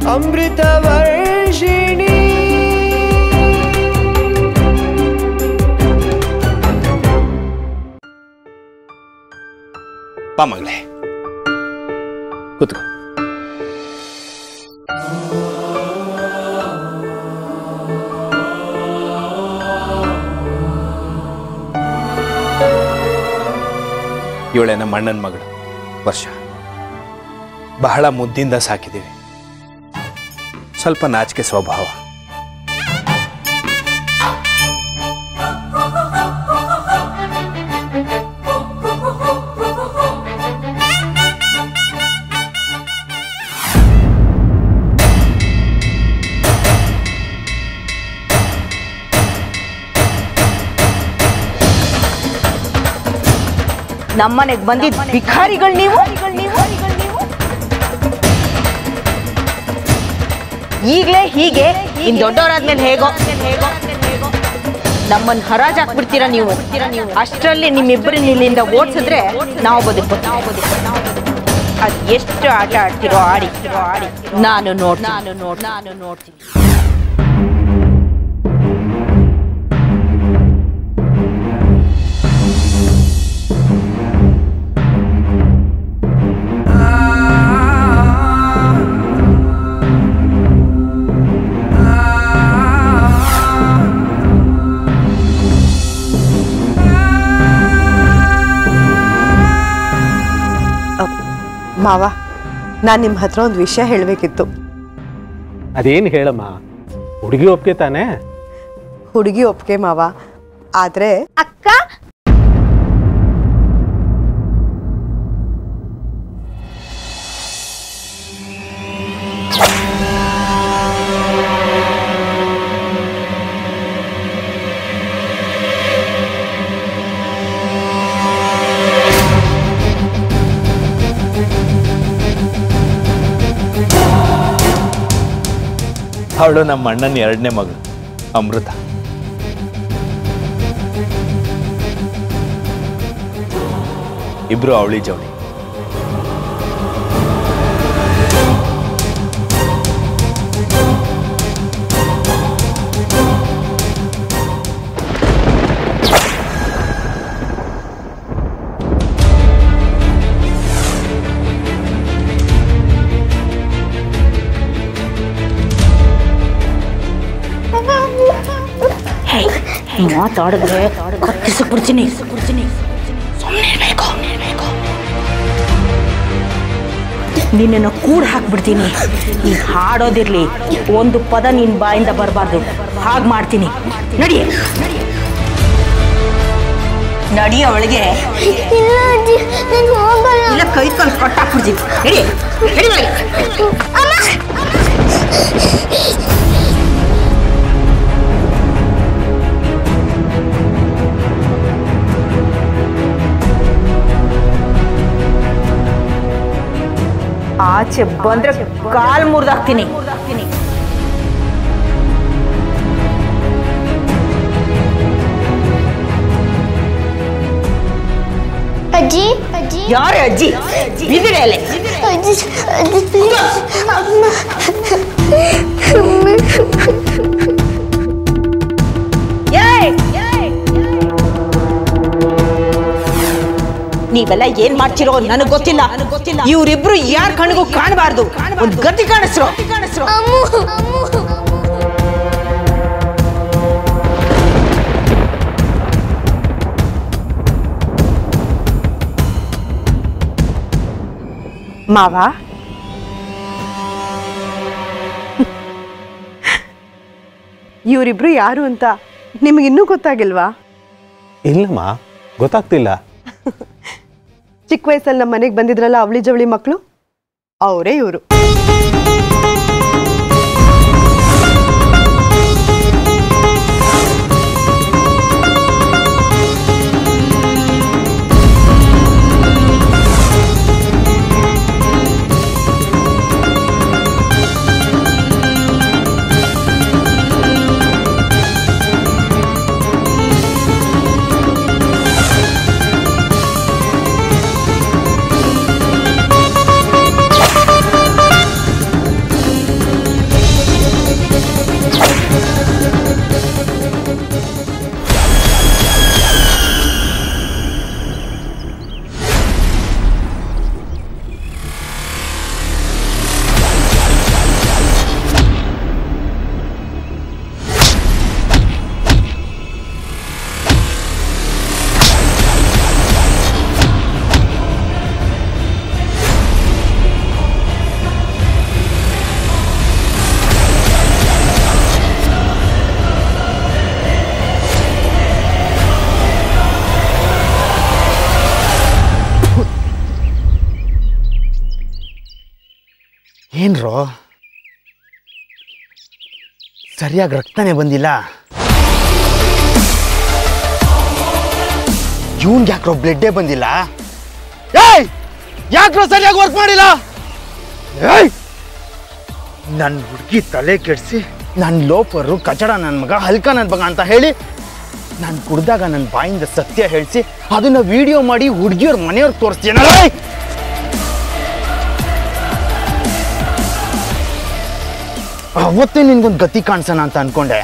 ಅಮೃತ ವರ್ಷಿಣಿ ಬಾ ಮಗಳೇ ಕೂತ್ಕೋ ಇವಳೆ ನಮ್ಮ ಅಣ್ಣನ ಮಗಳು ವರ್ಷ ಬಹಳ ಮುದ್ದಿಂದ ಸಾಕಿದ್ದೀವಿ ಸ್ವಲ್ಪ ನಾಚಿಕೆ ಸ್ವಭಾವ ನಮ್ಮನೆಗ್ ಬಂದಿದ್ ಭಿಖಾರಿಗಳು ನೀವು ಈಗ್ಲೇ ಹೀಗೆ ಇನ್ ದೊಡ್ಡವರಾದ್ಮೇಲೆ ಹೇಗೋ ನಮ್ಮನ್ನ ಹರಾಜ್ ಹಾಕ್ಬಿಡ್ತೀರಾ ನೀವು ಅಷ್ಟರಲ್ಲಿ ನಿಮ್ಮಿಬ್ಬರನ್ನ ಇಲ್ಲಿಂದ ಓಡಿಸಿದ್ರೆ ನಾವು ಬದುಕ್ಬೋದು ನಾವು ಬದುಕ್ಬೋದು ಅದ್ ಎಷ್ಟು ಆಟ ಆಡ್ತಿರೋ ಆಡಿ ಆಡಿ ನಾನು ನೋಡ್ ನಾನು ನೋಡ್ ನಾನು ನೋಡ್ತೀನಿ ಮಾವ ನಾನು ನಿಮ್ಮ ಹತ್ರ ಒಂದು ವಿಷಯ ಹೇಳಬೇಕಿತ್ತು ಅದೇನು ಹೇಳಮ್ಮ ಹುಡುಗಿ ಒಪ್ಗೆ ತಾನೇ ಹುಡುಗಿ ಒಪ್ಪಿಗೆ ಮಾವ ಆದರೆ ಅಕ್ಕ ಅವಳು ನಮ್ಮ ಅಣ್ಣನ ಎರಡನೇ ಮಗಳು ಅಮೃತ ಇಬ್ರು ಅವಳಿ ಜವಳಿ ಮಾತಾಡಿದ್ರೆ ಕತ್ತಿಸ್ಬಿಡ್ತೀನಿ ನಿನ್ನನ್ನು ಕೂಡ ಹಾಕ್ಬಿಡ್ತೀನಿ ಈ ಹಾಡೋದಿರ್ಲಿ ಒಂದು ಪದ ನಿನ್ ಬಾಯಿಂದ ಬರಬಾರ್ದು ಹಾಗೆ ಮಾಡ್ತೀನಿ ನಡಿ ನಡಿ ಅವಳಿಗೆ ಇಲ್ಲ ಅಜ್ಜಿ ನಾನು ಹೋಗಲ್ಲ ಇಲ್ಲ ಕೈ ಕಾಲು ಕಟ್ಟಾಕ್ಬಿಡ್ತೀನಿ ನಡಿ ನಡಿ ಒಳಗೆ. ಆಚೆ ಬಂದ್ರೆ ಕಾಲ್ ಮುರಿದಾಕ್ತೀನಿ ಅಜ್ಜಿ ಅಜ್ಜಿ ಯಾರೇ ಅಜ್ಜಿ ಬಿದಿರೆ ಅಲ್ಲೇ ಅಜ್ಜಿ ಅಜ್ಜಿ ಪ್ಲೀಸ್ ಅಮ್ಮ ನೀವೆಲ್ಲ ಏನ್ ಮಾಡ್ತಿರೋ ನನಗ್ ಗೊತ್ತಿಲ್ಲ ಗೊತ್ತಿಲ್ಲ ಇವ್ರಿಬ್ರು ಯಾರ ಕಣ್ಗೂ ಕಾಣಬಾರ್ದು ಒಂದ್ ಗತಿ ಕಾಣಿಸ್ರು ಕಾಣಿಸ್ರು ಅಮ್ಮು ಅಮ್ಮು ಮಾವ ಇವರಿಬ್ರು ಯಾರು ಅಂತ ನಿಮಗಿನ್ನೂ ಗೊತ್ತಾಗಿಲ್ವಾ ಇಲ್ಲಮ್ಮ ಗೊತ್ತಾಗ್ತಿಲ್ಲ ಚಿಕ್ಕ ವಯಸ್ಸಲ್ಲಿ ನಮ್ಮ ಮನೆಗೆ ಬಂದಿದ್ರಲ್ಲ ಅವಳಿ ಜವಳಿ ಮಕ್ಕಳು ಅವರೇ ಇವರು ಅಮ್ಮ ಏನ್ರೋ ಸರಿಯಾಗಿ ರಕ್ತನೇ ಬಂದಿಲ್ಲ ಇವನ್ಗೆ ಯಾಕ್ರೋ ಬ್ಲಡ್ಡೇ ಬಂದಿಲ್ಲ ಏಯ್ ಯಾಕ್ರೋ ಸರಿಯಾಗಿ ವರ್ಕ್ ಮಾಡಿಲ್ಲ ಏಯ್ ನನ್ನ ಹುಡುಗಿ ತಲೆ ಕೆಡಿಸಿ ನನ್ನ ಲೋಪರು ಕಚಡ ನನ್ನ ಮಗ ಹಲ್ಕ ನನ್ನ ಮಗ ಅಂತ ಹೇಳಿ ನಾನು ಕುಡ್ದಾಗ ನನ್ನ ಬಾಯಿಂದ ಸತ್ಯ ಹೇಳಿಸಿ ಅದನ್ನ ವಿಡಿಯೋ ಮಾಡಿ ಹುಡುಗಿಯವ್ರ ಮನೆಯವ್ರಿಗೆ ತೋರಿಸ್ತೀನಲ್ಲ ಅವತ್ತೇ ನಿನ್ಗೊಂದು ಗತಿ ಕಾಣಿಸೋಣ ಅಂತ ಅನ್ಕೊಂಡೆ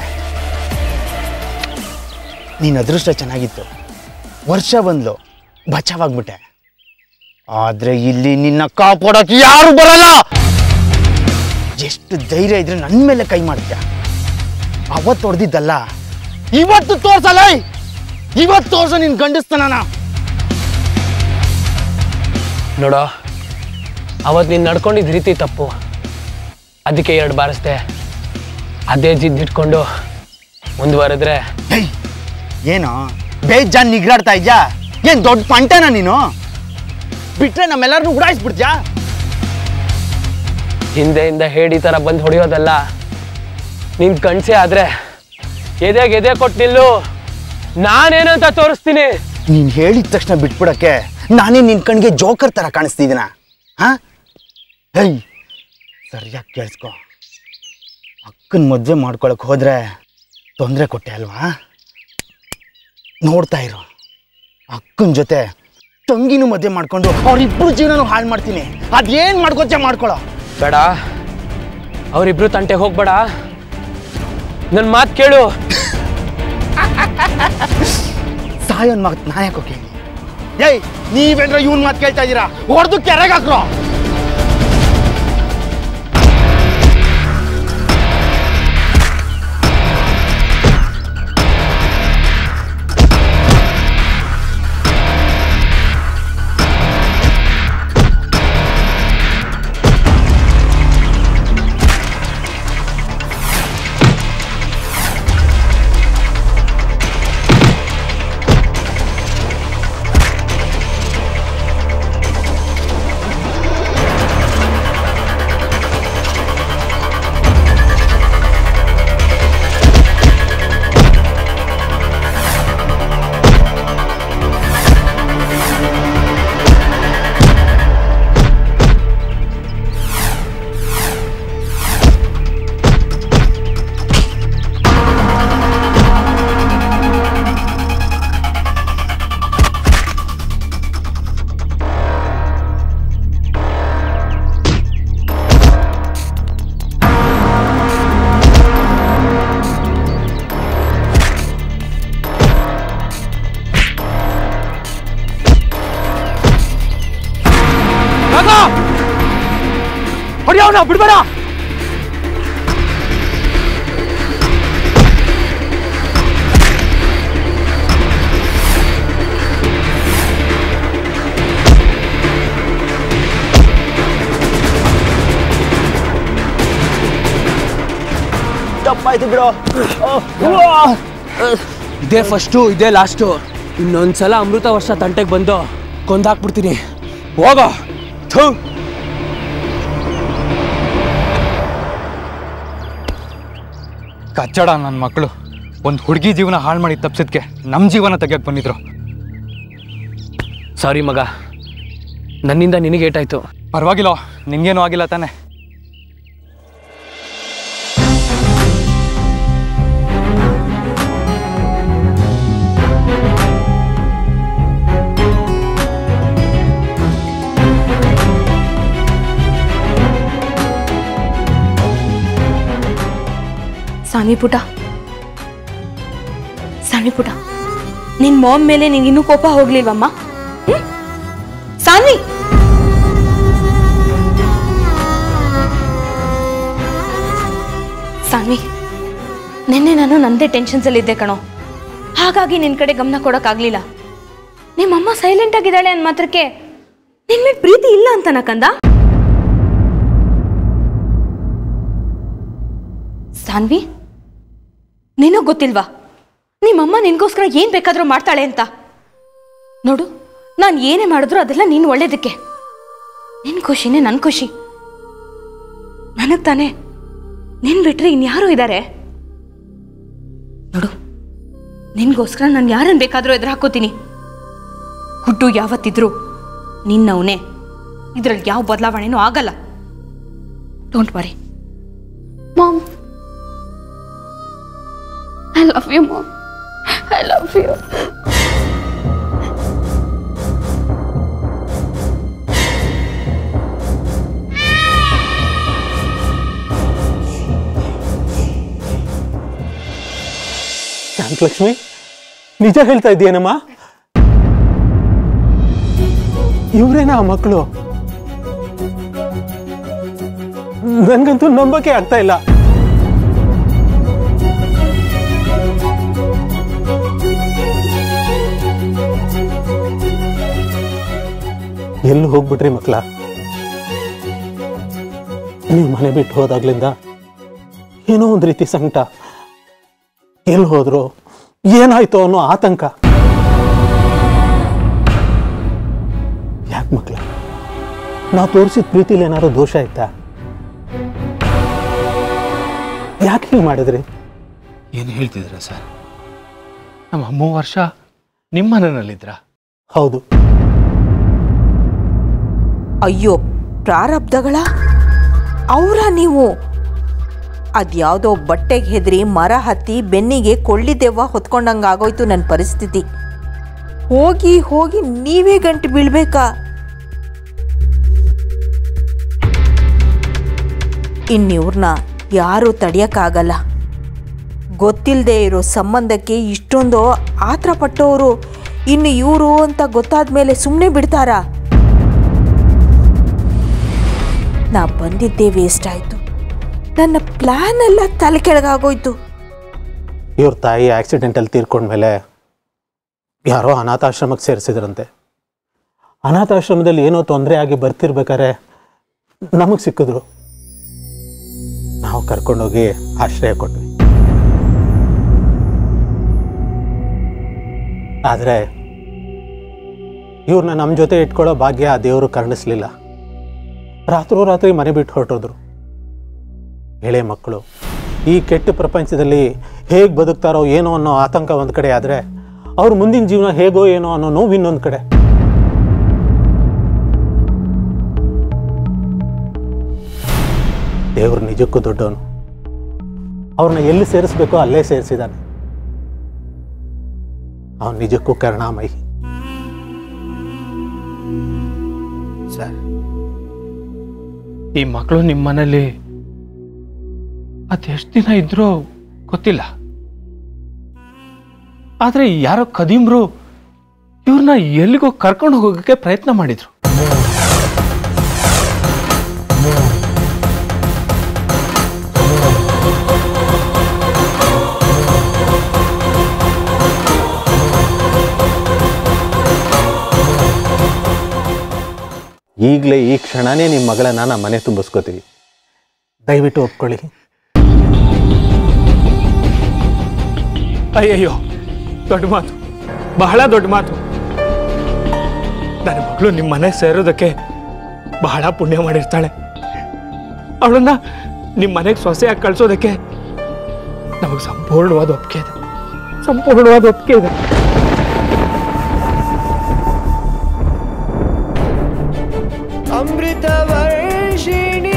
ನೀನ್ ಅದೃಷ್ಟ ಚೆನ್ನಾಗಿತ್ತು ವರ್ಷ ಬಂದ್ಲು ಬಚಾವಾಗ್ಬಿಟ್ಟೆ ಆದ್ರೆ ಇಲ್ಲಿ ನಿನ್ನ ಕಾಪಾಡೋಕೆ ಯಾರು ಬರಲ್ಲ ಎಷ್ಟು ಧೈರ್ಯ ಇದ್ರೆ ನನ್ನ ಮೇಲೆ ಕೈ ಮಾಡ್ತೀಯ ಅವತ್ತು ಹೊಡೆದಿದ್ದಲ್ಲ ಇವತ್ತು ತೋರ್ಸಲ್ಲ ಇವತ್ತು ತೋರ್ಸೋ ನಿನ್ ಗಂಡಸ್ತಾನ ನೋಡೋ ಅವತ್ತು ನೀನು ನಡ್ಕೊಂಡಿದ್ದ ರೀತಿ ತಪ್ಪು ಅದಕ್ಕೆ ಎರಡು ಬಾರಿಸ್ದೆ ಅದೇ ಜಿದ್ದಿಟ್ಕೊಂಡು ಮುಂದುವರೆದ್ರೆ ಹೇಯ್ ಏನು ಬೇಜಾನ್ ನಿಗ್ರಾಡ್ತಾ ಇದ್ಯಾ ಏನ್ ದೊಡ್ಡ ಪಂಟನ ನೀನು ಬಿಟ್ರೆ ನಮ್ಮೆಲ್ಲರನ್ನು ಉಡಾಯಿಸ್ಬಿಡ್ತ್ಯಾ ಹಿಂದೆಯಿಂದ ಹೇಡಿ ಥರ ಬಂದು ಹೊಡೆಯೋದಲ್ಲ ನಿನ್ ಕಣ್ಸೆ ಆದ್ರೆ ಎದೆಗೆ ಎದೆ ಕೊಟ್ಟು ನಿಲ್ಲು ನಾನೇನಂತ ತೋರಿಸ್ತೀನಿ ನೀನ್ ಹೇಳಿದ ತಕ್ಷಣ ಬಿಟ್ಬಿಡಕ್ಕೆ ನಾನೇ ನಿನ್ ಕಣ್ಗೆ ಜೋಕರ್ ತರ ಕಾಣಿಸ್ತಿದ್ದೀನ ಹಾ ಹೇಯ್ ಸರಿಯಾಗಿ ಕೇಳಿಸ್ಕೊ ಅಕ್ಕನ ಮದ್ವೆ ಮಾಡ್ಕೊಳಕ್ ಹೋದ್ರೆ ತೊಂದರೆ ಕೊಟ್ಟೆ ಅಲ್ವಾ ನೋಡ್ತಾ ಇರು ಅಕ್ಕನ ಜೊತೆ ತಂಗಿನೂ ಮದುವೆ ಮಾಡ್ಕೊಂಡು ಅವ್ರಿಬ್ರು ಜೀವನನೂ ಹಾಳು ಮಾಡ್ತೀನಿ ಅದೇನ್ ಮಾಡ್ಕೊಚ್ಚ ಮಾಡ್ಕೊಳೋ ಬೇಡ ಅವರಿಬ್ರು ತಂಟೆಗೆ ಹೋಗ್ಬೇಡ ನನ್ನ ಮಾತು ಕೇಳು ಸಾಯೋನ್ ಮಾತು ನಾ ಯಾಕೋ ಕೇಳಿ ಏಯ್ ನೀವೇನ್ರ ಇವನ್ ಮಾತು ಕೇಳ್ತಾ ಇದ್ದೀರಾ ಹೊಡೆದು ಕೆರೆಗೆ ಹಾಕ್ರೋ ಹೊಡಿಯೋಣ ಬಿಡ್ಬೇಡ ತಪ್ಪಾಯ್ತು ಬಿಡೋ ಇದೇ ಫಸ್ಟು ಇದೇ ಲಾಸ್ಟು ಇನ್ನೊಂದ್ಸಲ ಅಮೃತ ವರ್ಷ ತಂಟೆಗೆ ಬಂದು ಕೊಂದಾಕ್ಬಿಡ್ತೀನಿ ಹೋಗೋ ಥೂ ಕಚ್ಚಡ ನನ್ನ ಮಕ್ಕಳು ಒಂದು ಹುಡುಗಿ ಜೀವನ ಹಾಳು ಮಾಡಿ ತಪ್ಸಿದ್ಕೆ ನಮ್ಮ ಜೀವನ ತೆಗಿಯಕ್ಕೆ ಬಂದಿದ್ರು ಸಾರಿ ಮಗ ನನ್ನಿಂದ ನಿನಗೆ ಏಟಾಯ್ತು ಪರವಾಗಿಲ್ಲ ನಿಂಗೇನು ಆಗಿಲ್ಲ ತಾನೆ ಸಾನ್ವಿ ಪುಟ ಸಾನ್ವಿ ಪುಟ ನಿನ್ ಮಾಮ್ ಮೇಲೆ ನಿಂಗೆ ಇನ್ನೂ ಕೋಪ ಹೋಗ್ಲಿಲ್ವಮ್ಮ ಹ್ಮ್? ಸಾನ್ವಿ ಸಾನ್ವಿ ನಿನ್ನೆ ನಾನು ನಂದೇ ಟೆನ್ಷನ್ಸ್ ಅಲ್ಲಿ ಇದ್ದೆ ಕಣೋ ಹಾಗಾಗಿ ನಿನ್ ಕಡೆ ಗಮನ ಕೊಡಕ್ಕಾಗ್ಲಿಲ್ಲ ನಿಮ್ಮಮ್ಮ ಸೈಲೆಂಟ್ ಆಗಿದ್ದಾಳೆ ಅಂದ್ ಮಾತ್ರಕ್ಕೆ ನಿನ್ ಮೇಲೆ ಪ್ರೀತಿ ಇಲ್ಲ ಅಂತನ ಕಂದ ಸಾನ್ವಿ ನಿನಗ್ ಗೊತ್ತಿಲ್ವಾ ನಿಮ್ಮಮ್ಮ ನಿನ್ಗೋಸ್ಕರ ಏನ್ ಬೇಕಾದ್ರೂ ಮಾಡ್ತಾಳೆ ಅಂತ ನೋಡು ನಾನು ಏನೇ ಮಾಡಿದ್ರು ಅದೆಲ್ಲ ನೀನು ಒಳ್ಳೇದಕ್ಕೆ ನಿನ್ ಖುಷಿನೇ ನನ್ನ ಖುಷಿ ನನಗೆ ತಾನೇ ನಿನ್ ಬಿಟ್ರೆ ಇನ್ಯಾರು ಇದ್ದಾರೆ ನೋಡು ನಿನ್ಗೋಸ್ಕರ ನಾನು ಯಾರನ್ನ ಬೇಕಾದರೂ ಎದುರು ಹಾಕೋತೀನಿ ಹುಟ್ಟು ಯಾವತ್ತಿದ್ರು ನಿನ್ನವನೇ ಇದ್ರಲ್ಲಿ ಯಾವ ಬದಲಾವಣೆನೂ ಆಗಲ್ಲ don't worry Mom. I love you, Mom. I love you. Shanthalakshmi ನಿಜ ಹೇಳ್ತಾ ಇದೆಯೇನಮ್ಮ ಇವರೇನಾ ಆ ಮಕ್ಕಳು ನನ್ಗಂತೂ ನಂಬಕ್ಕೆ ಆಗ್ತಾ ಇಲ್ಲ ಎಲ್ಲಿ ಹೋಗ್ಬಿಟ್ರಿ ಮಕ್ಕಳ ನೀವು ಮನೆ ಬಿಟ್ಟು ಹೋದಾಗ್ಲಿಂದ ಏನೋ ಒಂದು ರೀತಿ ಸಂಕಟ ಎಲ್ಲಿ ಹೋದ್ರು ಏನಾಯ್ತು ಅನ್ನೋ ಆತಂಕ ಯಾಕೆ ಮಕ್ಳ ನಾವು ತೋರಿಸಿದ ಪ್ರೀತಿಲಿ ಏನಾದ್ರು ದೋಷ ಆಯ್ತಾ ಯಾಕೆ ಹೀಗೆ ಮಾಡಿದ್ರಿ ಏನು ಹೇಳ್ತಿದ್ರ ಸರ್ ನಮ್ಮ ಮೂರು ವರ್ಷ ನಿಮ್ಮ ಮನೆಯಲ್ಲಿದ್ರ ಹೌದು ಅಯ್ಯೋ ಪ್ರಾರಬ್ಧಗಳ ಅವರ ನೀವು ಅದ್ಯಾವುದೋ ಬಟ್ಟೆಗೆ ಹೆದರಿ ಮರ ಹತ್ತಿ ಬೆನ್ನಿಗೆ ಕೊಳ್ಳಿ ದೆವ್ವ ಹೊತ್ಕೊಂಡಂಗೆ ಆಗೋಯ್ತು ನನ್ನ ಪರಿಸ್ಥಿತಿ ಹೋಗಿ ಹೋಗಿ ನೀವೇ ಗಂಟು ಬೀಳ್ಬೇಕಾ ಇನ್ನಿವ್ರನ್ನ ಯಾರೂ ತಡೆಯೋಕ್ಕಾಗಲ್ಲ ಗೊತ್ತಿಲ್ಲದೆ ಇರೋ ಸಂಬಂಧಕ್ಕೆ ಇಷ್ಟೊಂದು ಆತ್ರ ಪಟ್ಟವರು ಇನ್ನು ಇವರು ಅಂತ ಗೊತ್ತಾದ ಮೇಲೆ ಸುಮ್ಮನೆ ಬಿಡ್ತಾರಾ ನಾ ಬಂದಿದ್ದೇ ವೇಸ್ಟ್ ಆಯಿತು ನನ್ನ ಪ್ಲ್ಯಾನ್ ಎಲ್ಲ ತಲೆ ಕೆಳಗಾಗೋಯ್ತು ಇವ್ರ ತಾಯಿ ಆಕ್ಸಿಡೆಂಟಲ್ಲಿ ತೀರ್ಕೊಂಡ್ಮೇಲೆ ಯಾರೋ ಅನಾಥಾಶ್ರಮಕ್ಕೆ ಸೇರಿಸಿದ್ರಂತೆ ಅನಾಥಾಶ್ರಮದಲ್ಲಿ ಏನೋ ತೊಂದರೆ ಆಗಿ ಬರ್ತಿರ್ಬೇಕಾರೆ ನಮಗೆ ಸಿಕ್ಕಿದ್ರು ನಾವು ಕರ್ಕೊಂಡೋಗಿ ಆಶ್ರಯ ಕೊಟ್ವಿ ಆದರೆ ಇವ್ರನ್ನ ನಮ್ಮ ಜೊತೆ ಇಟ್ಕೊಳ್ಳೋ ಭಾಗ್ಯ ಆ ದೇವರು ಕರುಣಿಸ್ಲಿಲ್ಲ ರಾತ್ರೋರಾತ್ರಿ ಮನೆ ಬಿಟ್ಟು ಹೊರಟೋದ್ರು ಎಳೆ ಮಕ್ಕಳು ಈ ಕೆಟ್ಟ ಪ್ರಪಂಚದಲ್ಲಿ ಹೇಗೆ ಬದುಕ್ತಾರೋ ಏನೋ ಅನ್ನೋ ಆತಂಕ ಒಂದು ಕಡೆ ಆದರೆ ಅವ್ರ ಮುಂದಿನ ಜೀವನ ಹೇಗೋ ಏನೋ ಅನ್ನೋ ನೋವು ಇನ್ನೊಂದು ಕಡೆ ದೇವ್ರು ನಿಜಕ್ಕೂ ದೊಡ್ಡವನು ಅವ್ರನ್ನ ಎಲ್ಲಿ ಸೇರಿಸ್ಬೇಕೋ ಅಲ್ಲೇ ಸೇರಿಸಿದಾನೆ ಅವನು ನಿಜಕ್ಕೂ ಕರುಣಾಮಯಿ ಸರ್ ಈ ಮಕ್ಕಳು ನಿಮ್ಮ ಮನೇಲಿ ಅದೆಷ್ಟು ದಿನ ಇದ್ರೋ ಗೊತ್ತಿಲ್ಲ ಆದ್ರೆ ಯಾರೋ ಕದೀಮ್ರು ಇವ್ರನ್ನ ಎಲ್ಲಿಗೋ ಕರ್ಕೊಂಡು ಹೋಗೋಕೆ ಪ್ರಯತ್ನ ಮಾಡಿದ್ರು ಈಗಲೇ ಈ ಕ್ಷಣನೇ ನಿಮ್ಮ ಮಗಳನ್ನ ನಮ್ಮ ಮನೆ ತುಂಬಿಸ್ಕೋತೀವಿ ದಯವಿಟ್ಟು ಒಪ್ಕೊಳ್ಳಿ ಅಯ್ಯಯ್ಯೋ ದೊಡ್ಡ ಮಾತು ಬಹಳ ದೊಡ್ಡ ಮಾತು ನನ್ನ ಮಗಳು ನಿಮ್ಮ ಮನೆ ಸೇರೋದಕ್ಕೆ ಬಹಳ ಪುಣ್ಯ ಮಾಡಿರ್ತಾಳೆ ಅವಳನ್ನ ನಿಮ್ಮ ಮನೆಗೆ ಸೊಸೆಯಾಗಿ ಕಳ್ಸೋದಕ್ಕೆ ನಮಗೆ ಸಂಪೂರ್ಣವಾದ ಒಪ್ಪಿಗೆ ಇದೆ ಸಂಪೂರ್ಣವಾದ ಒಪ್ಪಿಗೆ ಇದೆ अमृतवर्षिणी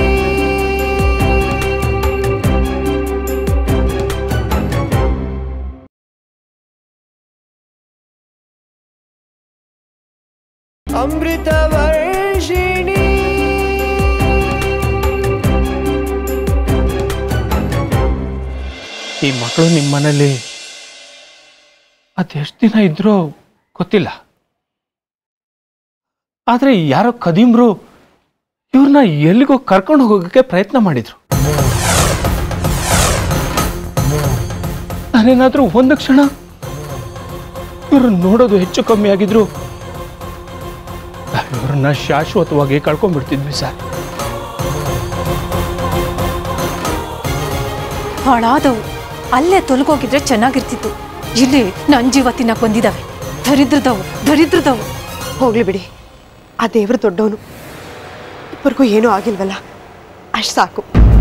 अमृतवर्षिणी ಈ ಮಕ್ಕಳು ನಿಮ್ಮ ಮನೇಲಿ ಅದೆಷ್ಟು ದಿನ ಇದ್ರೋ ಗೊತ್ತಿಲ್ಲ ಆದ್ರೆ ಯಾರೋ ಕದೀಮ್ರು ಇವ್ರನ್ನ ಎಲ್ಲಿಗೋ ಕರ್ಕೊಂಡು ಹೋಗೋಕೆ ಪ್ರಯತ್ನ ಮಾಡಿದ್ರು ನಾನೇನಾದ್ರೂ ಒಂದು ಕ್ಷಣ ಇವ್ರನ್ನ ನೋಡೋದು ಹೆಚ್ಚು ಕಮ್ಮಿ ಆಗಿದ್ರು ಇವ್ರನ್ನ ಶಾಶ್ವತವಾಗಿ ಕಳ್ಕೊಂಡ್ಬಿಡ್ತಿದ್ವಿ ಸರ್ ಹಾಳಾದವು ಅಲ್ಲೇ ತೊಲಗೋಗಿದ್ರೆ ಚೆನ್ನಾಗಿರ್ತಿತ್ತು ಇಲ್ಲಿ ನನ್ನ ಜೀವ ತಿನ್ನಕ್ ಬಂದಿದ್ದಾವೆ ದರಿದ್ರದವು ದರಿದ್ರದವು ಹೋಗ್ಲಿ ಬಿಡಿ ಆ ದೇವರು ದೊಡ್ಡವನು ಇಬ್ಬರಿಗೂ ಏನೂ ಆಗಿಲ್ವಲ್ಲ ಅಷ್ಟು ಸಾಕು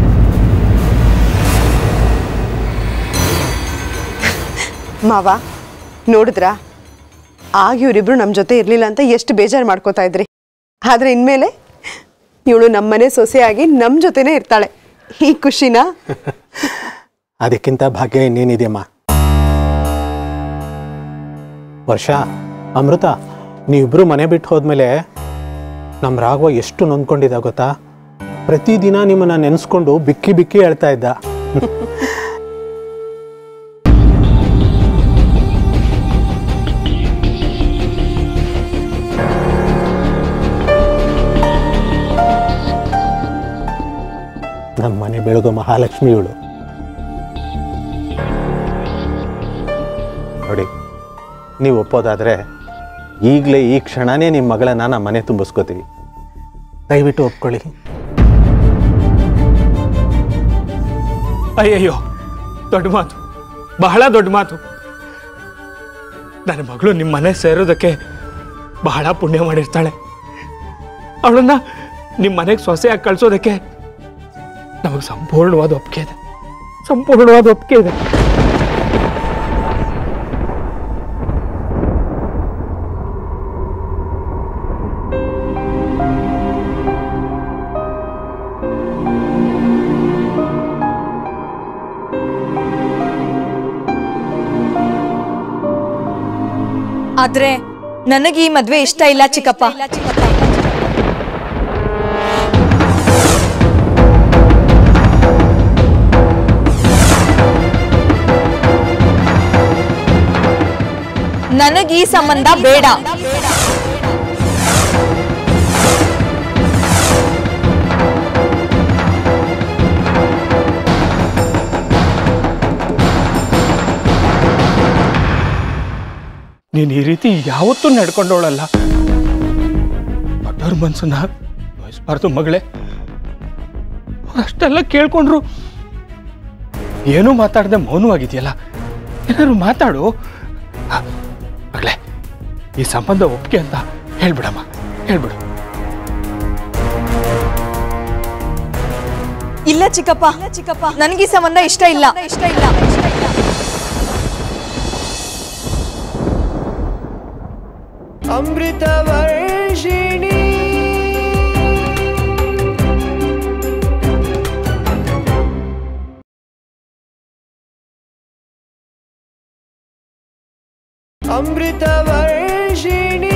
ಮಾವ ನೋಡಿದ್ರಾ ಆಗ ಇವರಿಬ್ರು ನಮ್ಮ ಜೊತೆ ಇರಲಿಲ್ಲ ಅಂತ ಎಷ್ಟು ಬೇಜಾರು ಮಾಡ್ಕೋತಾ ಇದ್ರಿ ಆದರೆ ಇನ್ಮೇಲೆ ಇವಳು ನಮ್ಮನೆ ಸೊಸೆಯಾಗಿ ನಮ್ಮ ಜೊತೆನೇ ಇರ್ತಾಳೆ ಈ ಖುಷಿನಾ ಅದಕ್ಕಿಂತ ಭಾಗ್ಯ ಇನ್ನೇನಿದೆಯಮ್ಮ ವರ್ಷ ಅಮೃತ ನೀವಿಬ್ರು ಮನೆ ಬಿಟ್ಟು ಹೋದ್ಮೇಲೆ ನಮ್ಮ ರಾಘವ ಎಷ್ಟು ನೊಂದ್ಕೊಂಡಿದ್ದ ಗೊತ್ತಾ ಪ್ರತಿದಿನ ನಿಮ್ಮನ್ನ ನೆನೆಸ್ಕೊಂಡು ಬಿಕ್ಕಿ ಬಿಕ್ಕಿ ಹೇಳ್ತಾ ಇದ್ದ ನಮ್ಮ ಮನೆ ಬೆಳಗೋ ಮಹಾಲಕ್ಷ್ಮಿ ಇವಳು ನೋಡಿ ನೀವು ಒಪ್ಪೋದಾದರೆ ಈಗಲೇ ಈ ಕ್ಷಣನೇ ನಿಮ್ಮ ಮಗಳನ್ನ ನಮ್ಮ ಮನೆ ತುಂಬಿಸ್ಕೋತೀವಿ ದಯವಿಟ್ಟು ಒಪ್ಕೊಳ್ಳಿ ಅಯ್ಯಯ್ಯೋ ದೊಡ್ಡ ಮಾತು ಬಹಳ ದೊಡ್ಡ ಮಾತು ನನ್ನ ಮಗಳು ನಿಮ್ಮ ಮನೆ ಸೇರೋದಕ್ಕೆ ಬಹಳ ಪುಣ್ಯ ಮಾಡಿರ್ತಾಳೆ ಅವಳನ್ನ ನಿಮ್ಮ ಮನೆಗೆ ಸೊಸೆಯಾಗಿ ಕಳ್ಸೋದಕ್ಕೆ ನಮಗೆ ಸಂಪೂರ್ಣವಾದ ಒಪ್ಪಿಗೆ ಇದೆ ಸಂಪೂರ್ಣವಾದ ಒಪ್ಪಿಗೆ ಇದೆ ಆದ್ರೆ ನನಗೆ ಈ ಮದ್ವೆ ಇಷ್ಟ ಇಲ್ಲ ಚಿಕ್ಕಪ್ಪ ನನಗೆ ಈ ಸಂಬಂಧ ಬೇಡ ನೀನು ಈ ರೀತಿ ಯಾವತ್ತೂ ನಡ್ಕೊಂಡವಳಲ್ಲ ದೊಡ್ಡವ್ರ ಮನ್ಸನ್ನ ನೋಯಿಸ್ಬಾರ್ದು ಮಗಳೇ ಅವ್ರು ಅಷ್ಟೆಲ್ಲ ಕೇಳ್ಕೊಂಡ್ರು ಏನೂ ಮಾತಾಡದೆ ಮೌನವಾಗಿದೆಯಲ್ಲ ಏನಾದ್ರು ಮಾತಾಡು ಆ, ಮಗಳೇ ಈ ಸಂಬಂಧ ಒಪ್ಪಿಗೆ ಅಂತ ಹೇಳ್ಬಿಡಮ್ಮ ಹೇಳ್ಬಿಡು ಇಲ್ಲ ಚಿಕ್ಕಪ್ಪ ಚಿಕ್ಕಪ್ಪ ನನಗೆ ಈ ಸಂಬಂಧ ಇಷ್ಟ ಇಲ್ಲ ಇಷ್ಟ ಇಲ್ಲ ಅಮೃತ ವರ್ಷಿಣಿ ಅಮೃತ ವರ್ಷಿಣಿ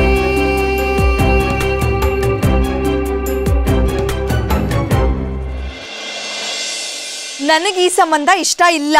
ನನಗೆ ಈ ಸಂಬಂಧ ಇಷ್ಟ ಇಲ್ಲ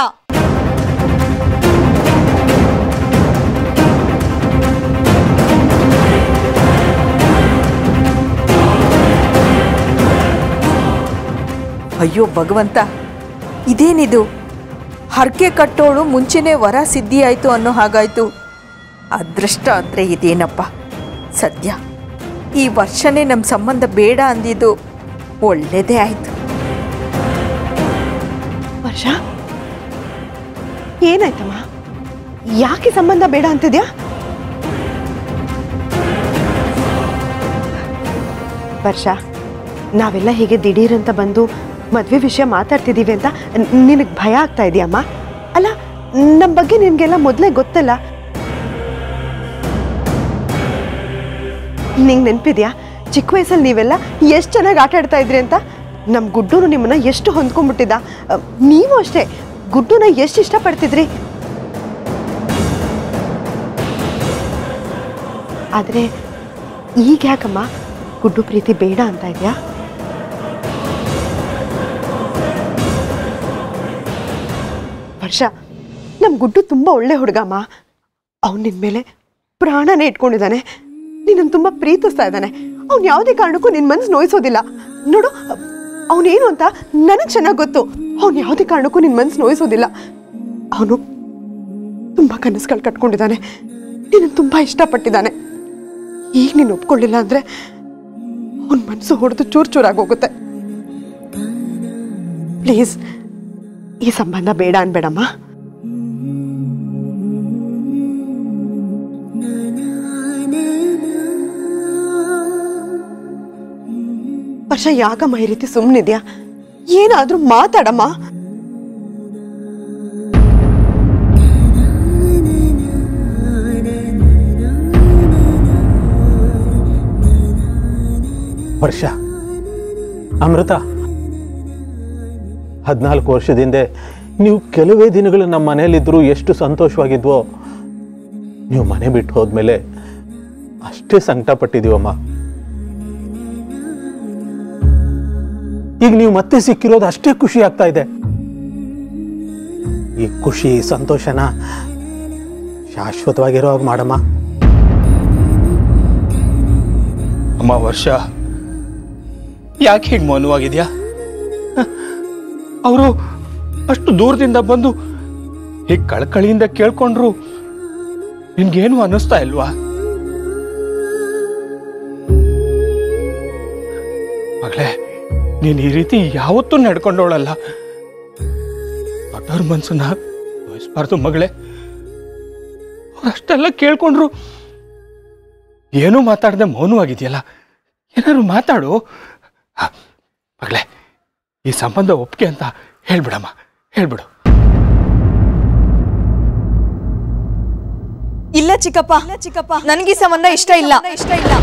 ಅಯ್ಯೋ ಭಗವಂತ ಇದೇನಿದು ಹರಕೆ ಕಟ್ಟೋಳು ಮುಂಚೆನೇ ವರ ಸಿದ್ಧಿ ಆಯಿತು ಅನ್ನೋ ಹಾಗಾಯ್ತು ಅದೃಷ್ಟ ಅಂದರೆ ಇದೇನಪ್ಪ ಸದ್ಯ ಈ ವರ್ಷನೇ ನಮ್ಮ ಸಂಬಂಧ ಬೇಡ ಅಂದಿದ್ದು ಒಳ್ಳೇದೇ ಆಯಿತು ವರ್ಷ ಏನಾಯ್ತಮ್ಮ ಯಾಕೆ ಸಂಬಂಧ ಬೇಡ ಅಂತಿದ್ಯಾ ವರ್ಷ ನಾವೆಲ್ಲ ಹೀಗೆ ದಿಢೀರ್ ಅಂತ ಬಂದು ಮದ್ವೆ ವಿಷಯ ಮಾತಾಡ್ತಿದ್ದೀವಿ ಅಂತ ನಿನಗೆ ಭಯ ಆಗ್ತಾ ಇದೆಯಮ್ಮ ಅಲ್ಲ ನಮ್ಮ ಬಗ್ಗೆ ನಿನಗೆಲ್ಲ ಮೊದಲೇ ಗೊತ್ತಲ್ಲ ನಿಂಗೆ ನೆನಪಿದ್ಯಾ ಚಿಕ್ಕ ವಯಸ್ಸಲ್ಲಿ ನೀವೆಲ್ಲ ಎಷ್ಟು ಚೆನ್ನಾಗಿ ಆಟ ಆಡ್ತಾ ಇದ್ರಿ ಅಂತ ನಮ್ಮ ಗುಡ್ಡೂನು ನಿಮ್ಮನ್ನ ಎಷ್ಟು ಹೊಂದ್ಕೊಂಡ್ಬಿಟ್ಟಿದ್ದ ಅ, ನೀವು ಅಷ್ಟೇ ಗುಡ್ಡುನ ಎಷ್ಟು ಇಷ್ಟಪಡ್ತಿದ್ರಿ ಆದರೆ ಈಗ ಯಾಕಮ್ಮ ಗುಡ್ಡು ಪ್ರೀತಿ ಬೇಡ ಅಂತ ಇದೆಯಾ ವರ್ಷ ನಮ್ಮ ಗುಡ್ಡು ತುಂಬ ಒಳ್ಳೆ ಹುಡುಗಮ್ಮ ಅವ್ನು ನಿನ್ನ ಮೇಲೆ ಪ್ರಾಣನೇ ಇಟ್ಕೊಂಡಿದ್ದಾನೆ ನಿನ್ನನ್ನು ತುಂಬ ಪ್ರೀತಿಸ್ತಾ ಇದ್ದಾನೆ ಅವ್ನು ಯಾವುದೇ ಕಾರಣಕ್ಕೂ ನಿನ್ನ ಮನಸ್ಸು ನೋಯಿಸೋದಿಲ್ಲ ನೋಡು ಅವನೇನು ಅಂತ ನನಗೆ ಚೆನ್ನಾಗಿ ಗೊತ್ತು ಅವ್ನು ಯಾವುದೇ ಕಾರಣಕ್ಕೂ ನಿನ್ನ ಮನಸ್ಸು ನೋಯಿಸೋದಿಲ್ಲ ಅವನು ತುಂಬ ಕನಸುಗಳು ಕಟ್ಕೊಂಡಿದ್ದಾನೆ ನಿನ್ನನ್ನು ತುಂಬ ಇಷ್ಟಪಟ್ಟಿದ್ದಾನೆ ಈಗ ನೀನು ಒಪ್ಕೊಳ್ಳಿಲ್ಲ ಅಂದರೆ ಅವನ ಮನಸ್ಸು ಹೊಡೆದು ಚೂರು ಚೂರಾಗಿ ಹೋಗುತ್ತೆ ಪ್ಲೀಸ್ ಈ ಸಂಬಂಧ ಬೇಡ ಅನ್ಬೇಡಮ್ಮ ವರ್ಷ ಯಾಕಮ್ಮ ಈ ರೀತಿ ಸುಮ್ಮನಿದ್ಯಾ ಏನಾದ್ರೂ ಮಾತಾಡಮ್ಮ ವರ್ಷ ಅಮೃತ ಹದಿನಾಲ್ಕು ವರ್ಷದಿಂದ ನೀವು ಕೆಲವೇ ದಿನಗಳು ನಮ್ಮ ಮನೇಲಿದ್ದರೂ ಎಷ್ಟು ಸಂತೋಷವಾಗಿದ್ವೋ ನೀವು ಮನೆ ಬಿಟ್ಟು ಹೋದ್ಮೇಲೆ ಅಷ್ಟೇ ಸಂಕಟ ಪಟ್ಟಿದೀವಮ್ಮ ಈಗ ನೀವು ಮತ್ತೆ ಸಿಕ್ಕಿರೋದು ಅಷ್ಟೇ ಖುಷಿ ಆಗ್ತಾ ಇದೆ ಈ ಖುಷಿ ಸಂತೋಷನ ಶಾಶ್ವತವಾಗಿರೋ ಹಾಗೆ ಮಾಡಮ್ಮ ಅಮ್ಮ ವರ್ಷ ಯಾಕೆ ಹೀಗೆ ಮೌನವಾಗಿದ್ಯಾ ಅವರು ಅಷ್ಟು ದೂರದಿಂದ ಬಂದು ಹೀಗೆ ಕಳಕಳಿಯಿಂದ ಕೇಳ್ಕೊಂಡ್ರು ನಿನ್ಗೇನು ಅನ್ನಿಸ್ತಾ ಇಲ್ವಾ ಮಗಳೇ ನೀನ್ ಈ ರೀತಿ ಯಾವತ್ತೂ ನಡ್ಕೊಂಡವಳಲ್ಲ ದೊಡ್ಡವ್ರ ಮನ್ಸನ್ನ ನೋಯಿಸ್ಬಾರ್ದು ಮಗಳೇ ಅವ್ರು ಅಷ್ಟೆಲ್ಲ ಕೇಳ್ಕೊಂಡ್ರು ಏನೂ ಮಾತಾಡದೆ ಮೌನವಾಗಿದೆಯಲ್ಲ ಏನಾದ್ರು ಮಾತಾಡು ಹ, ಮಗಳೇ ಈ ಸಂಬಂಧ ಒಪ್ಪಿಗೆ ಅಂತ ಹೇಳ್ಬಿಡಮ್ಮ ಹೇಳ್ಬಿಡು ಇಲ್ಲ ಚಿಕ್ಕಪ್ಪ ಚಿಕ್ಕಪ್ಪ ನನಗೆ ಈ ಸಂಬಂಧ ಇಷ್ಟ ಇಲ್ಲ ಇಷ್ಟ ಇಲ್ಲ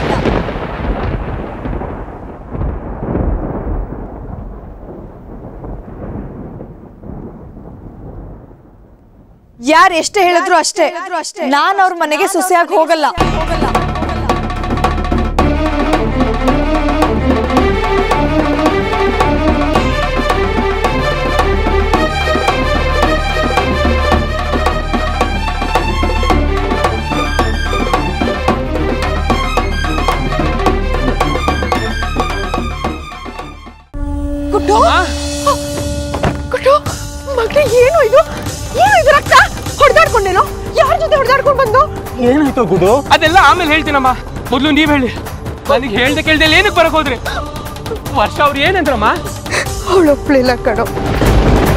ಯಾರು ಎಷ್ಟೇ ಹೇಳಿದ್ರು ಅಷ್ಟೇ ನಾನು ಅವ್ರ ಮನೆಗೆ ಸೊಸೆಯಾಗಿ ಹೋಗಲ್ಲ ಗುಡ್ಡು ಗುಡ್ಡು ಮಗ್ನೆ ಏನು ಇದು ಏನು ಇದು ರಕ್ತ ಹೊಡೆದಾಡ್ಕೊಂಡೇನೋ ಯಾರ ಜೊತೆ ಹೊಡೆದಾಡ್ಕೊಂಡು ಬಂದು ಏನಾಯ್ತು ಗುಡು ಅದೆಲ್ಲ ಆಮೇಲೆ ಹೇಳ್ತೀನಮ್ಮ ಮೊದಲು ನೀವ್ ಹೇಳಿ ನನಗೆ ಹೇಳ್ದೆ ಕೇಳ್ದೆ ಏನಕ್ಕೆ ಬರಕ್ ಹೋದ್ರಿ ವರ್ಷ ಅವ್ರು ಏನಂದ್ರಮ್ಮ ಅವಳು ಒಪ್ಲಿಲ್ಲ ಕಣೋ